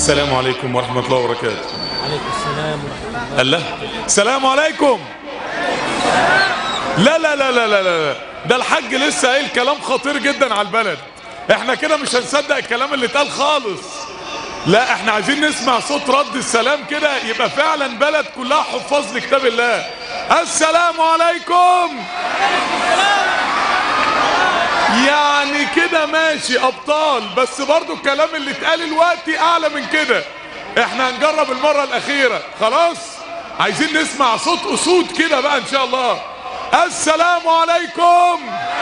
السلام عليكم ورحمة الله وبركاته عليكم السلام ورحمة الله الله السلام عليكم لا لا لا لا لا لا ده الحاج لسه قايل كلام خطير جدا على البلد احنا كده مش هنصدق الكلام اللي اتقال خالص لا احنا عايزين نسمع صوت رد السلام كده يبقى فعلا بلد كلها حفاظ لكتاب الله السلام عليكم يعني كده ماشي ابطال بس برضو الكلام اللي اتقال دلوقتي اعلى من كده احنا هنجرب المرة الاخيرة خلاص عايزين نسمع صوت اسود كده بقى ان شاء الله السلام عليكم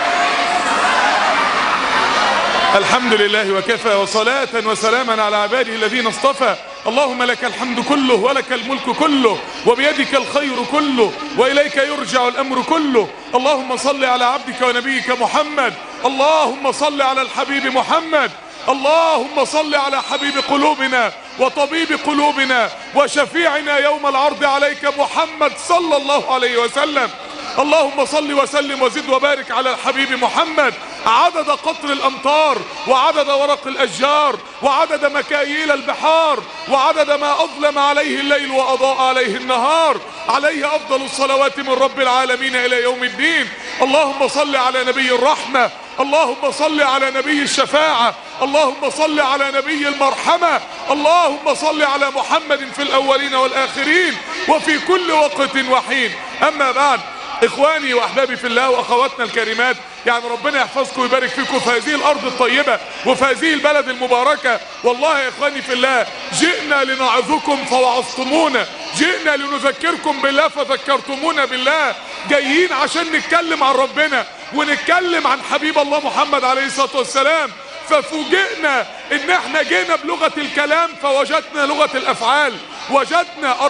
الحمد لله وكفى وصلاة وسلاما على عباده الذين اصطفى اللهم لك الحمد كله ولك الملك كله وبيدك الخير كله وإليك يرجع الأمر كله اللهم صل على عبدك ونبيك محمد اللهم صل على الحبيب محمد اللهم صل على حبيب قلوبنا وطبيب قلوبنا وشفيعنا يوم العرض عليك محمد صلى الله عليه وسلم اللهم صل وسلم وزد وبارك على الحبيب محمد عدد قطر الامطار وعدد ورق الاشجار وعدد مكاييل البحار وعدد ما اظلم عليه الليل واضاء عليه النهار عليه افضل الصلوات من رب العالمين الى يوم الدين اللهم صل على نبي الرحمه اللهم صل على نبي الشفاعة اللهم صل على نبي المرحمة اللهم صل على محمد في الأولين والآخرين وفي كل وقت وحين أما بعد إخواني وأحبابي في الله وأخواتنا الكريمات يعني ربنا يحفظكم ويبارك فيكم في هذه الأرض الطيبة وفي هذه البلد المباركة والله يا إخواني في الله جئنا لنعظكم فوعظتمونا جئنا لنذكركم بالله فذكرتمونا بالله جايين عشان نتكلم عن ربنا ونتكلم عن حبيب الله محمد عليه الصلاة والسلام ففوجئنا ان احنا جينا بلغة الكلام فوجدنا لغة الافعال وجدنا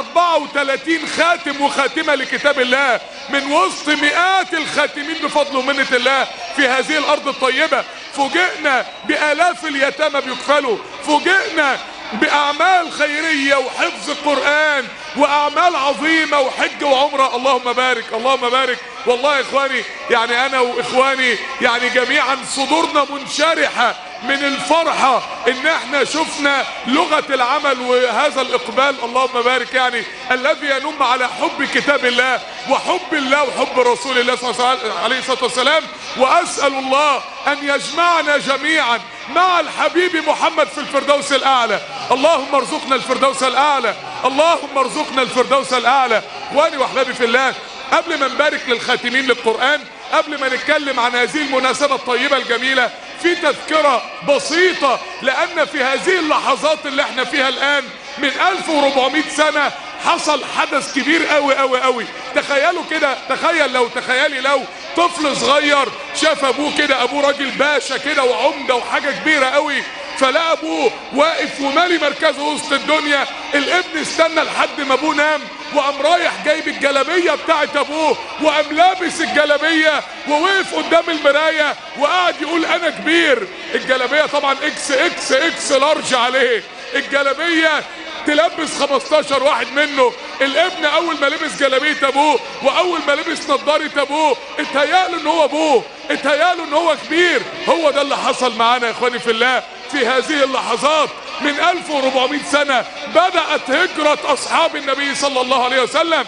34 خاتم وخاتمة لكتاب الله من وسط مئات الخاتمين بفضل ومنة الله في هذه الارض الطيبة فوجئنا بالاف اليتامى بيكفلوا فوجئنا باعمال خيرية وحفظ القرآن واعمال عظيمة وحج وعمرة اللهم بارك اللهم بارك والله يا اخواني يعني انا واخواني يعني جميعا صدورنا منشرحة من الفرحة ان احنا شفنا لغة العمل وهذا الاقبال اللهم بارك يعني الذي ينم على حب كتاب الله وحب الله وحب رسول الله صلى الله عليه الصلاة والسلام واسأل الله ان يجمعنا جميعا مع الحبيب محمد في الفردوس الاعلى اللهم ارزقنا الفردوس الاعلى اللهم ارزقنا الفردوس الاعلى اخواني واحبابي في الله قبل ما نبارك للخاتمين للقرآن قبل ما نتكلم عن هذه المناسبة الطيبة الجميلة في تذكرة بسيطة لأن في هذه اللحظات اللي احنا فيها الآن من 1400 سنة حصل حدث كبير قوي قوي قوي تخيلوا كده تخيل لو تخيلي لو طفل صغير شاف ابوه كده ابوه راجل باشا كده وعمده وحاجه كبيره قوي فلقى ابوه واقف ومالي مركزه وسط الدنيا الابن استنى لحد ما ابوه نام وقام رايح جايب الجلابيه بتاعت ابوه وقام لابس الجلابيه ووقف قدام المرايه وقعد يقول انا كبير الجلابيه طبعا اكس اكس اكس لارج عليه الجلابيه تلبس 15 واحد منه الابن اول ما لبس جلابيه ابوه واول ما لبس نظاره ابوه اتهيأله ان هو ابوه اتهيأله ان هو كبير هو ده اللي حصل معانا يا اخواني في الله في هذه اللحظات من 1400 سنة بدأت هجرة اصحاب النبي صلى الله عليه وسلم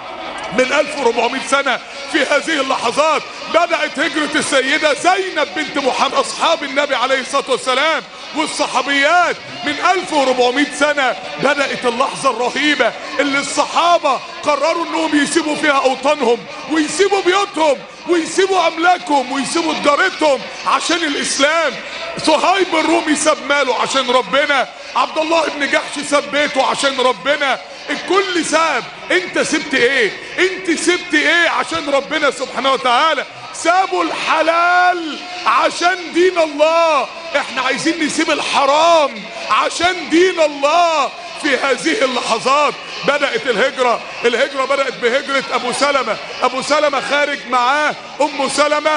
من 1400 سنة في هذه اللحظات بدأت هجرة السيدة زينب بنت محمد أصحاب النبي عليه الصلاة والسلام والصحابيات من 1400 سنة بدأت اللحظة الرهيبة اللي الصحابة قرروا انهم يسيبوا فيها اوطانهم ويسيبوا بيوتهم ويسيبوا املاكهم ويسيبوا تجارتهم عشان الاسلام صهيب الرومي ساب ماله عشان ربنا عبد الله بن جحش ساب بيته عشان ربنا الكل ساب انت سبت ايه انت سبت ايه عشان ربنا سبحانه وتعالى سابوا الحلال عشان دين الله احنا عايزين نسيب الحرام عشان دين الله في هذه اللحظات بدأت الهجرة الهجرة بدأت بهجرة ابو سلمة ابو سلمة خارج معاه ام سلمة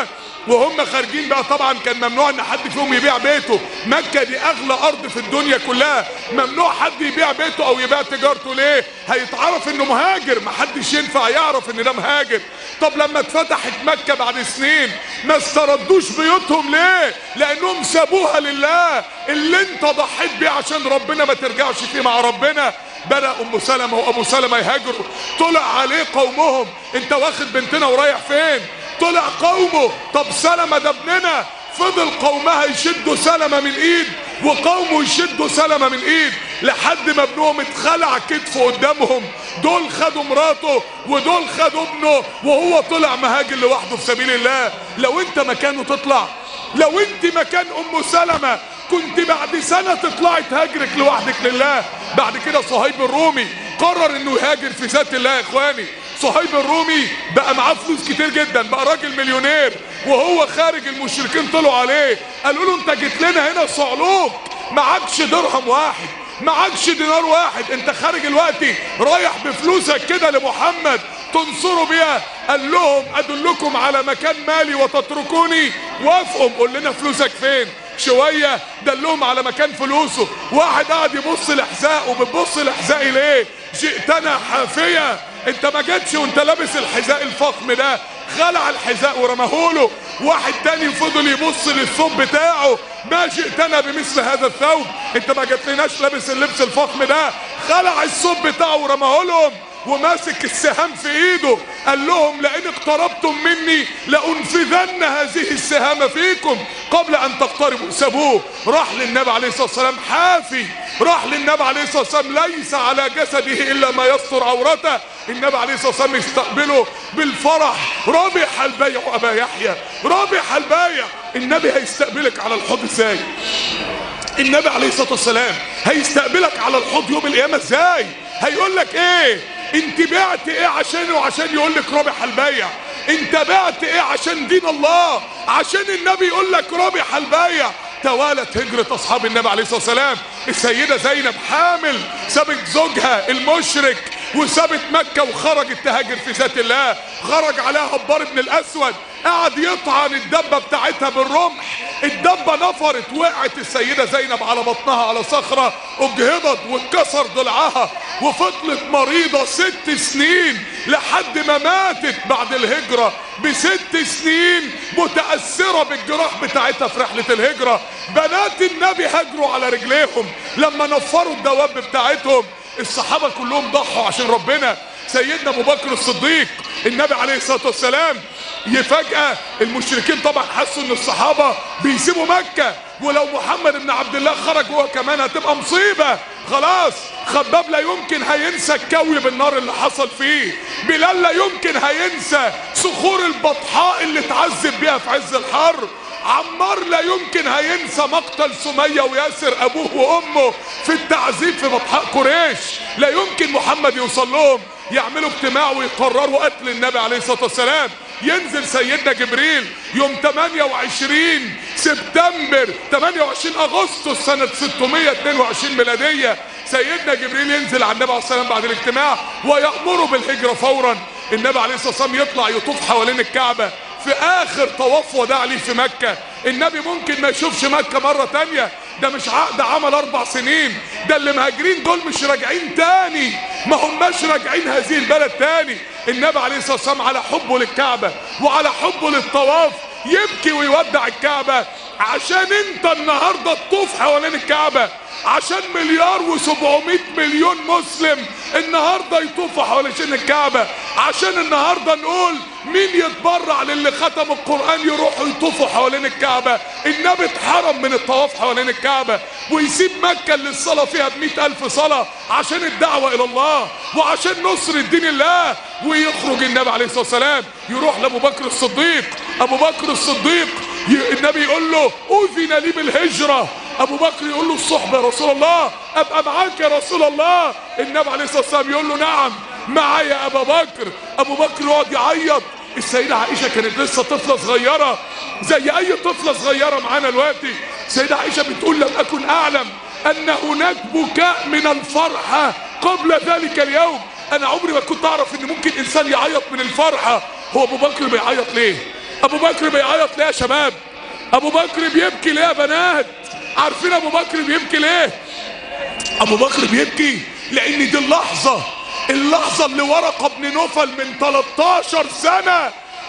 وهم خارجين بقى طبعا كان ممنوع ان حد فيهم يبيع بيته مكة دي اغلى ارض في الدنيا كلها ممنوع حد يبيع بيته او يبيع تجارته ليه هيتعرف انه مهاجر محدش ينفع يعرف ان ده مهاجر طب لما اتفتحت مكة بعد سنين ما استردوش بيوتهم ليه لانهم سابوها لله اللي انت ضحيت بيه عشان ربنا ما ترجعش فيه مع ربنا بدأ ام سلمة وابو سلمة يهاجروا طلع عليه قومهم انت واخد بنتنا ورايح فين طلع قومه طب سلمة ده ابننا فضل قومها يشدوا سلمة من ايد وقومه يشدوا سلمة من ايد لحد ما ابنهم اتخلع كتفه قدامهم دول خدوا مراته ودول خدوا ابنه وهو طلع مهاجر لوحده في سبيل الله لو انت مكانه تطلع لو انت مكان ام سلمة كنت بعد سنة تطلعي تهاجرك لوحدك لله بعد كده صهيب الرومي قرر انه يهاجر في ذات الله يا اخواني صهيب الرومي بقى معاه فلوس كتير جدا بقى راجل مليونير وهو خارج المشركين طلعوا عليه قالوا له انت جيت لنا هنا صعلوك معكش درهم واحد معكش دينار واحد انت خارج الوقت رايح بفلوسك كده لمحمد تنصروا بيها قال لهم ادلكم على مكان مالي وتتركوني وافقوا قول لنا فلوسك فين شوية دلهم على مكان فلوسه واحد قاعد يبص لحذائه بتبص لحذائي ليه جئتنا حافية انت ما جيتش وانت لابس الحذاء الفخم ده خلع الحذاء ورماهوله واحد تاني فضل يبص للثوب بتاعه ما جئتنا بمثل هذا الثوب انت ما جتلناش لابس اللبس الفخم ده خلع الثوب بتاعه ورماهولهم وماسك السهام في ايده قال لهم لئن اقتربتم مني لانفذن هذه السهام فيكم قبل ان تقتربوا سابوه راح للنبي عليه الصلاه والسلام حافي راح للنبي عليه الصلاه والسلام ليس على جسده الا ما يستر عورته النبي عليه الصلاه والسلام يستقبله بالفرح رابح البيع ابا يحيى رابح البيع النبي هيستقبلك على الحوض ازاي النبي عليه الصلاه والسلام هيستقبلك على الحوض يوم القيامه ازاي هيقول لك ايه انت بعت ايه عشانه وعشان يقول لك رابح البيع انت بعت ايه عشان دين الله عشان النبي يقول لك رابح البيع توالت هجرة اصحاب النبي عليه الصلاة والسلام السيدة زينب حامل سابت زوجها المشرك وسابت مكة وخرجت تهاجر في ذات الله خرج عليها هبار بن الاسود قعد يطعن الدبة بتاعتها بالرمح الدبة نفرت وقعت السيدة زينب على بطنها على صخرة اجهضت واتكسر ضلعها وفضلت مريضة ست سنين لحد ما ماتت بعد الهجرة بست سنين متأثرة بالجراح بتاعتها في رحلة الهجرة بنات النبي هاجروا على رجليهم لما نفروا الدواب بتاعتهم الصحابة كلهم ضحوا عشان ربنا سيدنا ابو بكر الصديق النبي عليه الصلاة والسلام يفاجأة المشركين طبعا حسوا ان الصحابة بيسيبوا مكة ولو محمد بن عبد الله خرج هو كمان هتبقى مصيبة خلاص خباب لا يمكن هينسى الكوي بالنار اللي حصل فيه بلال لا يمكن هينسى صخور البطحاء اللي اتعذب بيها في عز الحر عمار لا يمكن هينسى مقتل سمية وياسر ابوه وامه في التعذيب في بطحاء قريش لا يمكن محمد يوصل لهم يعملوا اجتماع ويقرروا قتل النبي عليه الصلاة والسلام ينزل سيدنا جبريل يوم 28 سبتمبر 28 اغسطس سنة 622 ميلادية سيدنا جبريل ينزل على النبي عليه الصلاة والسلام بعد الاجتماع ويأمره بالهجرة فورا النبي عليه الصلاة والسلام يطلع يطوف حوالين الكعبة في اخر طواف وداع ليه في مكة النبي ممكن ما يشوفش مكة مرة تانية ده مش عقد عمل اربع سنين ده اللي مهاجرين دول مش راجعين تاني ما هماش راجعين هذه البلد تاني النبي عليه الصلاة والسلام على حبه للكعبة وعلى حبه للطواف يبكي ويودع الكعبة عشان انت النهاردة تطوف حوالين الكعبة عشان مليار وسبعمائة مليون مسلم النهاردة يطوفوا حوالين الكعبة عشان النهاردة نقول مين يتبرع للي ختم القرآن يروحوا يطوفوا حوالين الكعبة النبي اتحرم من الطواف حوالين الكعبة ويسيب مكة اللي الصلاة فيها بمئة ألف صلاة عشان الدعوة إلى الله وعشان نصر الدين الله ويخرج النبي عليه الصلاة والسلام يروح لأبو بكر الصديق أبو بكر الصديق ي- النبي يقول له أذن لي بالهجرة ابو بكر يقول له الصحبه يا رسول الله ابقى معاك يا رسول الله النبي عليه الصلاه والسلام يقول له نعم معايا يا ابا بكر ابو بكر يقعد يعيط السيده عائشه كانت لسه طفله صغيره زي اي طفله صغيره معانا دلوقتي السيده عائشه بتقول لم اكن اعلم ان هناك بكاء من الفرحه قبل ذلك اليوم انا عمري ما كنت اعرف ان ممكن انسان يعيط من الفرحه هو ابو بكر بيعيط ليه ابو بكر بيعيط ليه يا شباب ابو بكر بيبكي ليه يا بنات عارفين ابو بكر بيبكي ليه ابو بكر بيبكي لان دي اللحظة اللحظة اللي ورقة بن نوفل من 13 سنة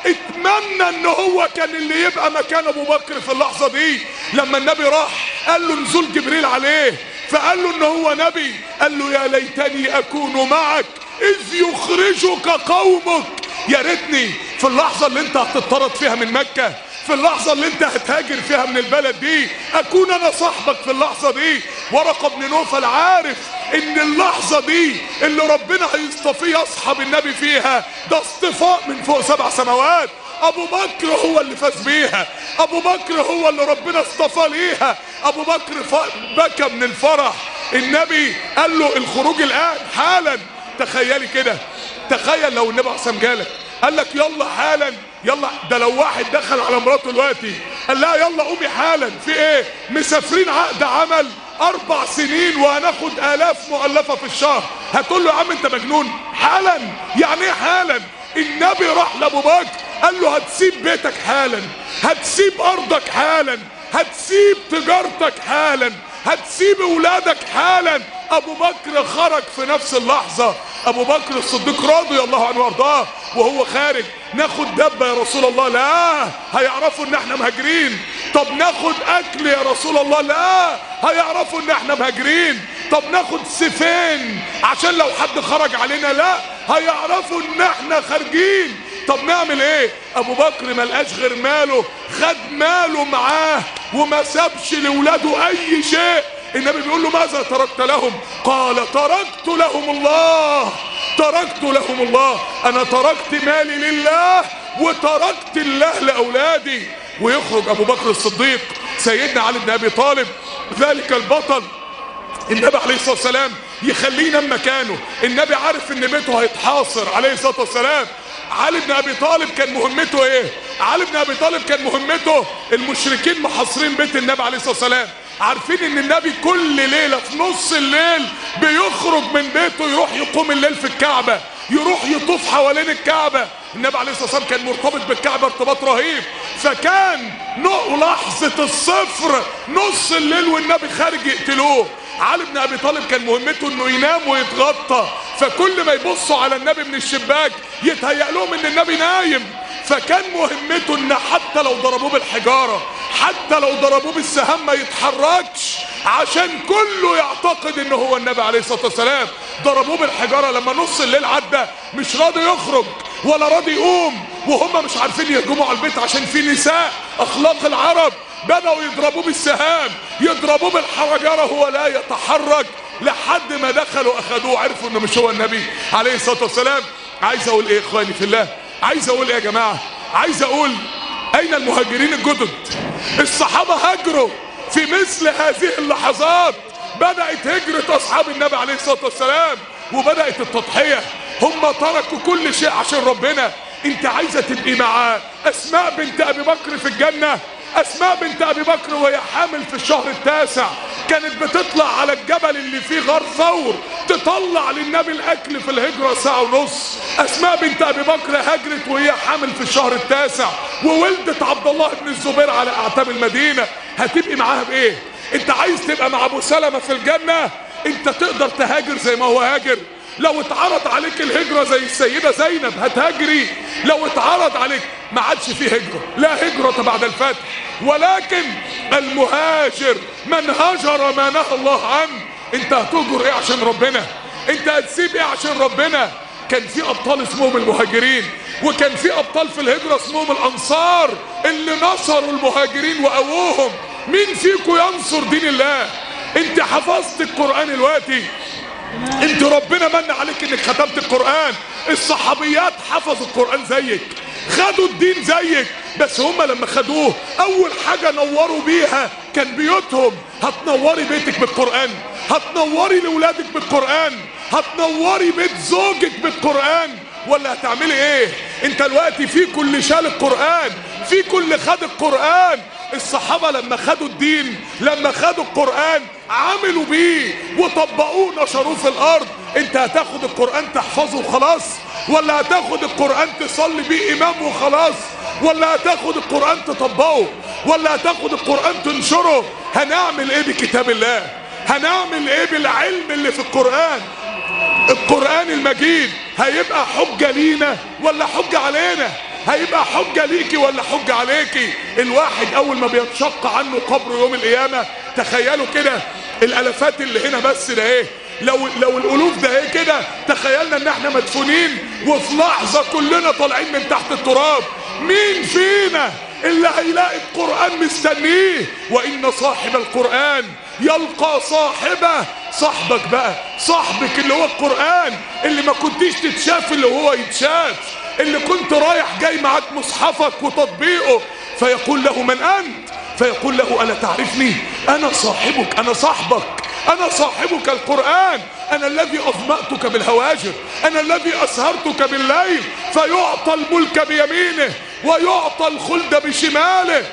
اتمنى ان هو كان اللي يبقى مكان ابو بكر في اللحظة دي لما النبي راح قال له نزول جبريل عليه فقال له ان هو نبي قال له يا ليتني اكون معك اذ يخرجك قومك يا ريتني في اللحظة اللي انت هتطرد فيها من مكة في اللحظة اللي انت هتهاجر فيها من البلد دي اكون انا صاحبك في اللحظة دي ورقة بن نوفل عارف ان اللحظة دي اللي ربنا هيصطفيه يصحب النبي فيها ده اصطفاء من فوق سبع سماوات ابو بكر هو اللي فاز بيها ابو بكر هو اللي ربنا اصطفى ليها ابو بكر ف- بكى من الفرح النبي قال له الخروج الان حالا تخيلي كده تخيل لو النبي عليه جالك قال لك يلا حالا يلا ده لو واحد دخل على مراته دلوقتي قال لها يلا قومي حالا في ايه مسافرين عقد عمل اربع سنين وهناخد الاف مؤلفه في الشهر هتقول له يا عم انت مجنون حالا يعني ايه حالا النبي راح لابو بكر قال له هتسيب بيتك حالا هتسيب ارضك حالا هتسيب تجارتك حالا هتسيب اولادك حالا ابو بكر خرج في نفس اللحظة ابو بكر الصديق رضي الله عنه وارضاه وهو خارج ناخد دبة يا رسول الله لا هيعرفوا ان احنا مهاجرين طب ناخد اكل يا رسول الله لا هيعرفوا ان احنا مهاجرين طب ناخد سيفين عشان لو حد خرج علينا لا هيعرفوا ان احنا خارجين طب نعمل ايه ابو بكر ما لقاش غير ماله خد ماله معاه وما سابش لاولاده اي شيء النبي بيقول له ماذا تركت لهم قال تركت لهم الله تركت لهم الله انا تركت مالي لله وتركت الله لاولادي ويخرج ابو بكر الصديق سيدنا علي بن ابي طالب ذلك البطل النبي عليه الصلاة والسلام يخليه ينام مكانه النبي عارف ان بيته هيتحاصر عليه الصلاة والسلام علي بن ابي طالب كان مهمته ايه علي بن ابي طالب كان مهمته المشركين محاصرين بيت النبي عليه الصلاة والسلام عارفين ان النبي كل ليلة في نص الليل بيخرج من بيته يروح يقوم الليل في الكعبة يروح يطوف حوالين الكعبة النبي عليه الصلاة والسلام كان مرتبط بالكعبة ارتباط رهيب فكان نق لحظة الصفر نص الليل والنبي خارج يقتلوه علي بن ابي طالب كان مهمته انه ينام ويتغطى فكل ما يبصوا على النبي من الشباك يتهيأ لهم ان النبي نايم فكان مهمته ان حتى لو ضربوه بالحجارة حتى لو ضربوه بالسهام ما يتحركش عشان كله يعتقد ان هو النبي عليه الصلاة والسلام ضربوه بالحجارة لما نص الليل عدى مش راضي يخرج ولا راضي يقوم وهم مش عارفين يهجموا على البيت عشان في نساء اخلاق العرب بدأوا يضربوه بالسهام يضربوه بالحجارة هو لا يتحرك لحد ما دخلوا اخدوه عرفوا انه مش هو النبي عليه الصلاة والسلام عايز اقول ايه اخواني في الله عايز اقول ايه يا جماعة عايز اقول اين المهاجرين الجدد الصحابة هاجروا في مثل هذه اللحظات بدأت هجرة اصحاب النبي عليه الصلاة والسلام وبدأت التضحية هم تركوا كل شيء عشان ربنا انت عايزة تبقي مع اسماء بنت ابي بكر في الجنة اسماء بنت ابي بكر وهي حامل في الشهر التاسع كانت بتطلع على الجبل اللي فيه غار ثور تطلع للنبي الاكل في الهجرة ساعة ونص اسماء بنت ابي بكر هاجرت وهي حامل في الشهر التاسع وولدت عبد الله بن الزبير على اعتاب المدينة هتبقي معاها بايه انت عايز تبقى مع ابو سلمة في الجنة انت تقدر تهاجر زي ما هو هاجر لو اتعرض عليك الهجرة زي السيدة زينب هتهاجري لو اتعرض عليك ما عادش فيه هجرة لا هجرة بعد الفتح ولكن المهاجر من هاجر ما نهى الله عنه انت هتهجر ايه عشان ربنا انت هتسيب ايه عشان ربنا كان في ابطال اسمهم المهاجرين وكان في ابطال في الهجرة اسمهم الانصار اللي نصروا المهاجرين وقووهم مين فيكم ينصر دين الله انت حفظت القرآن دلوقتي انت ربنا من عليك انك ختمت القرآن الصحابيات حفظوا القرآن زيك خدوا الدين زيك بس هما لما خدوه اول حاجة نوروا بيها كان بيوتهم هتنوري بيتك بالقرآن هتنوري لولادك بالقرآن هتنوري بيت زوجك بالقرآن ولا هتعملي ايه انت دلوقتي في كل شال القرآن في كل خد القرآن الصحابة لما خدوا الدين لما خدوا القرآن عملوا بيه وطبقوه نشروه في الارض انت هتاخد القرآن تحفظه وخلاص ولا هتاخد القرآن تصلي بيه امام وخلاص ولا هتاخد القرآن تطبقه ولا هتاخد القرآن تنشره هنعمل ايه بكتاب الله هنعمل ايه بالعلم اللي في القرآن القرآن المجيد هيبقى حجة لينا ولا حجة علينا هيبقى حجة ليكي ولا حجة عليكي الواحد اول ما بينشق عنه قبر يوم القيامة تخيلوا كده الالافات اللي هنا بس ده ايه لو لو الالوف ده ايه كده تخيلنا ان احنا مدفونين وفي لحظة كلنا طالعين من تحت التراب مين فينا اللي هيلاقي القرآن مستنيه وان صاحب القرآن يلقى صاحبه صاحبك بقى صاحبك اللي هو القرآن اللي ما كنتيش تتشاف اللي هو يتشاف اللي كنت رايح جاي معاك مصحفك وتطبيقه فيقول له من أنت فيقول له ألا تعرفني أنا صاحبك أنا صاحبك أنا صاحبك القرآن أنا الذي أظمأتك بالهواجر أنا الذي أسهرتك بالليل فيعطى الملك بيمينه ويعطى الخلد بشماله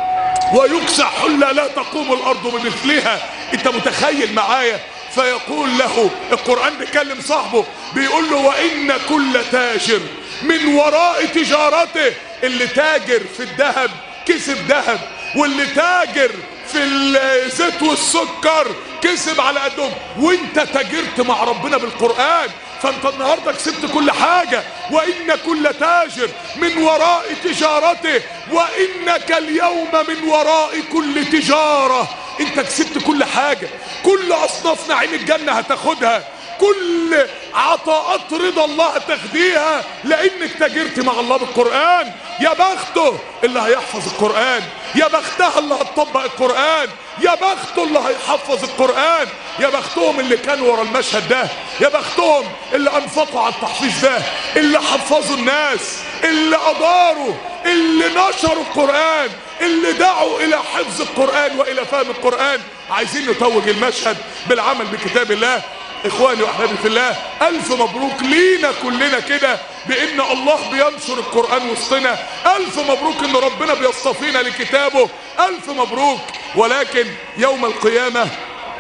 ويكسى حلة لا تقوم الأرض بمثلها أنت متخيل معايا فيقول له القرآن بيكلم صاحبه بيقول له وإن كل تاجر من وراء تجارته اللي تاجر في الذهب كسب ذهب واللي تاجر في الزيت والسكر كسب على قدهم وانت تاجرت مع ربنا بالقرآن فانت النهاردة كسبت كل حاجة وان كل تاجر من وراء تجارته وانك اليوم من وراء كل تجارة انت كسبت كل حاجة كل اصناف نعيم الجنة هتاخدها كل عطاءات رضا الله هتاخديها لانك تاجرت مع الله بالقرآن يا بخته اللي هيحفظ القرآن يا بختها اللي هتطبق القرآن يا بخته اللي هيحفظ القرآن يا بختهم اللي كانوا ورا المشهد ده يا بختهم اللي انفقوا على التحفيظ ده اللي حفظوا الناس اللي اداروا اللي نشروا القرآن اللي دعوا الى حفظ القرآن والى فهم القرآن عايزين نتوج المشهد بالعمل بكتاب الله اخواني واحبابي في الله الف مبروك لينا كلنا كده بان الله بينشر القرآن وسطنا الف مبروك ان ربنا بيصطفينا لكتابه الف مبروك ولكن يوم القيامة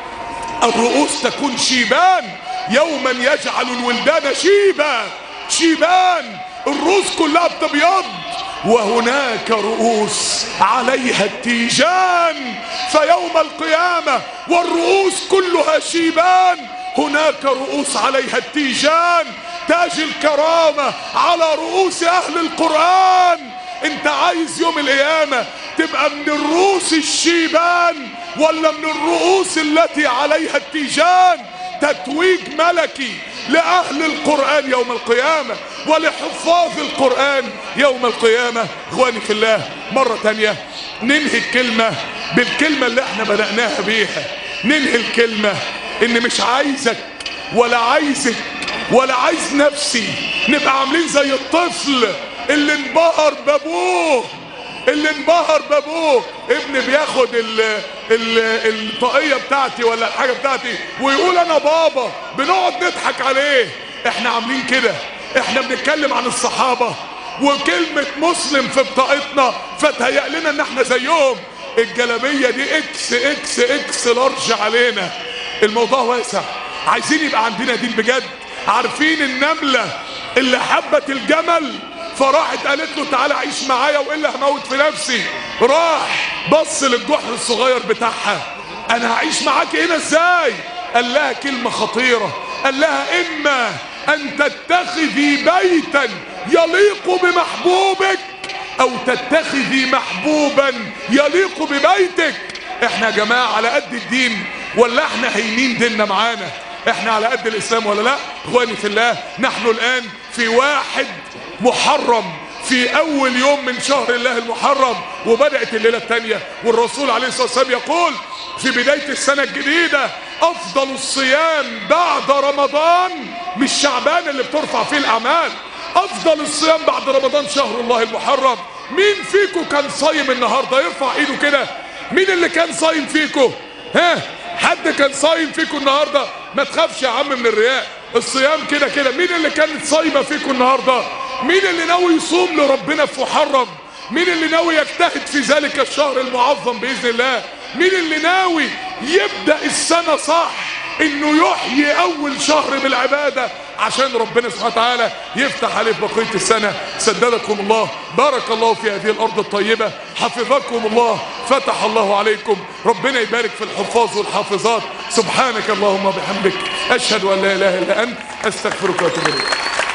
الرؤوس تكون شيبان يوما يجعل الولدان شيبا شيبان الرؤوس كلها بتبيض وهناك رؤوس عليها التيجان فيوم القيامة والرؤوس كلها شيبان هناك رؤوس عليها التيجان تاج الكرامة على رؤوس أهل القرآن انت عايز يوم القيامة تبقى من الرؤوس الشيبان ولا من الرؤوس التي عليها التيجان تتويج ملكي لأهل القرآن يوم القيامة ولحفاظ القرآن يوم القيامة اخواني في الله مرة تانية ننهي الكلمة بالكلمة اللي احنا بدأناها بيها ننهي الكلمة ان مش عايزك ولا عايزك ولا عايز نفسي نبقى عاملين زي الطفل اللي انبهر بابوه اللي انبهر بابوه ابني بياخد ال ال الطاقية بتاعتي ولا الحاجة بتاعتي ويقول انا بابا بنقعد نضحك عليه احنا عاملين كده احنا بنتكلم عن الصحابة وكلمة مسلم في بطاقتنا فتهيأ لنا ان احنا زيهم الجلابية دي اكس اكس اكس لارج علينا الموضوع واسع عايزين يبقى عندنا دين بجد عارفين النملة اللي حبت الجمل فراحت قالت له تعالى عيش معايا والا هموت في نفسي راح بص للجحر الصغير بتاعها انا هعيش معاك هنا ازاي قال لها كلمة خطيرة قال لها اما ان تتخذي بيتا يليق بمحبوبك او تتخذي محبوبا يليق ببيتك احنا يا جماعة على قد الدين ولا احنا هينين ديننا معانا احنا على قد الاسلام ولا لا اخواني في الله نحن الان في واحد محرم في اول يوم من شهر الله المحرم وبدأت الليلة الثانية والرسول عليه الصلاة والسلام يقول في بداية السنة الجديدة افضل الصيام بعد رمضان مش شعبان اللي بترفع فيه الاعمال افضل الصيام بعد رمضان شهر الله المحرم مين فيكم كان صايم النهاردة يرفع ايده كده مين اللي كان صايم فيكم ها حد كان صايم فيكم النهاردة ما تخافش يا عم من الرياء الصيام كده كده مين اللي كانت صايمة فيكم النهاردة مين اللي ناوي يصوم لربنا في محرم مين اللي ناوي يجتهد في ذلك الشهر المعظم بإذن الله مين اللي ناوي يبدأ السنة صح انه يحيي اول شهر بالعبادة عشان ربنا سبحانه وتعالى يفتح عليه بقية السنة سددكم الله بارك الله في هذه الأرض الطيبة حفظكم الله فتح الله عليكم ربنا يبارك في الحفاظ والحافظات سبحانك اللهم وبحمدك أشهد أن لا إله إلا أنت أستغفرك وأتوب إليك